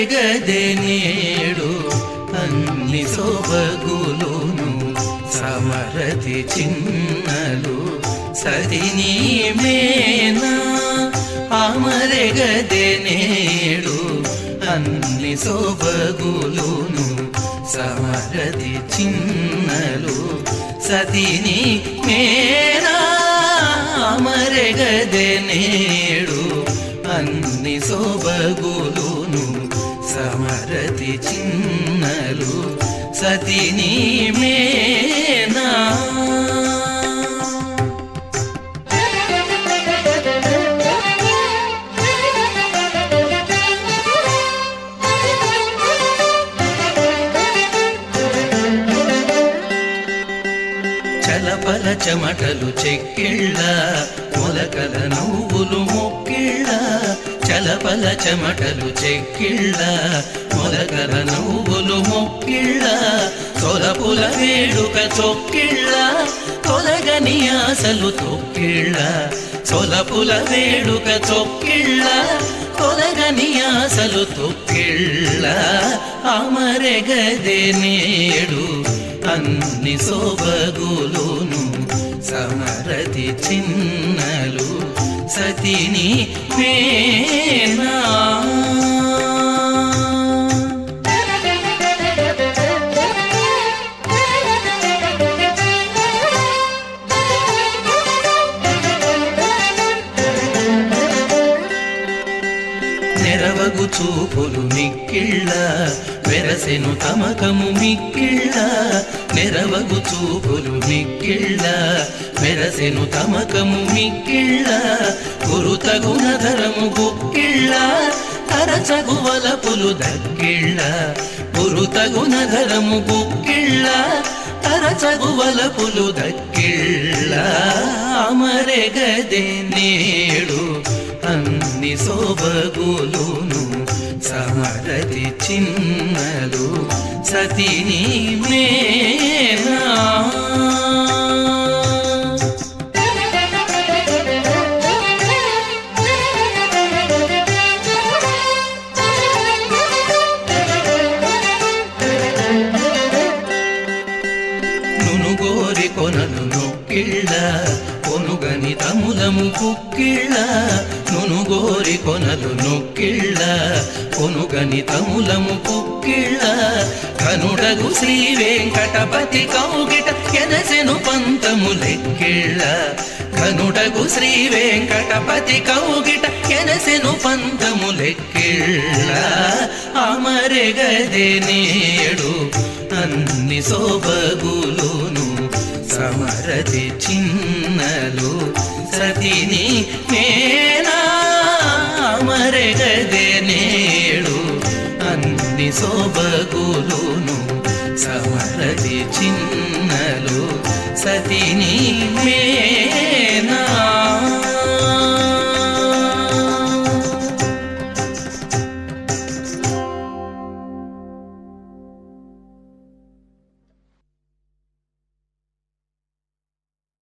అమరెగదె నేడు అన్ని సొబగులును సమరతి చిన్నలు సదిని మేనా అమరెగదె నేడు అన్ని సొబగులును సమరతి చిన్నలు సతిని మేనా అమరెగదె నేడు అన్ని సొబగులును సమరతి చిన్నలు సతిని మేనా చలపల చెమటలు చెక్కిళ్ళ మొలకల నవ్వులు మొక్కిళ్ళ చలపల చెమటలు చెక్కిళ్ళ మొలకల నవ్వులు మొక్కిళ్ళ తొలపుల వేడుక చొక్కిళ్ళ తొలగని ఆశలు తొక్కిళ్ళ సొలపుల వేడుక చొక్కిళ్ళ తొలగని ఆశలు తొక్కిళ్ళ అమరెగదే నేడు అన్ని సోబగులును సమరతి చిన్నలు సతిని మేనా నెరవగు చూపులు మిక్కిళ్ళ వెరసెను తమకము మిక్కిళ్ళ నెరవగు చూపులు మిక్కిళ్ళ వెరసెను తమకము మిక్కిళ్ళ గురుతగున ధరము గుక్కిళ్ళ తరచగు వలపులు దక్కిళ్ళ గురుతగున ధరము గుక్కిళ్ళ తరచగు వలపులు దక్కిళ్ళ అమరెగదే నేడు అన్ని సోబగులును సమరతి చిన్నలు సతిని మేనా నునుగోరి కొనలు నొక్కిళ్ళ కొనుగని తములము కుక్కిళ్ళ నునుగోరి కొనలు నొక్కిళ్ళ కొనుగని తములము కుక్కిళ్ళ కనుడగు శ్రీ వెంకటపతి కౌగిట ఎనసెను పంతము లెక్కిళ్ళ కనుడగు శ్రీ వెంకటపతి కౌగిట ఎనసెను పంతము లెక్కిళ్ళ అమరెగదే నేడు అన్ని సోబగులును సమరతి చిన్నలు సతిని మేనా మరెగదే నేడు అన్ని సోబగులును సమరతి చిన్నలు సతిని మే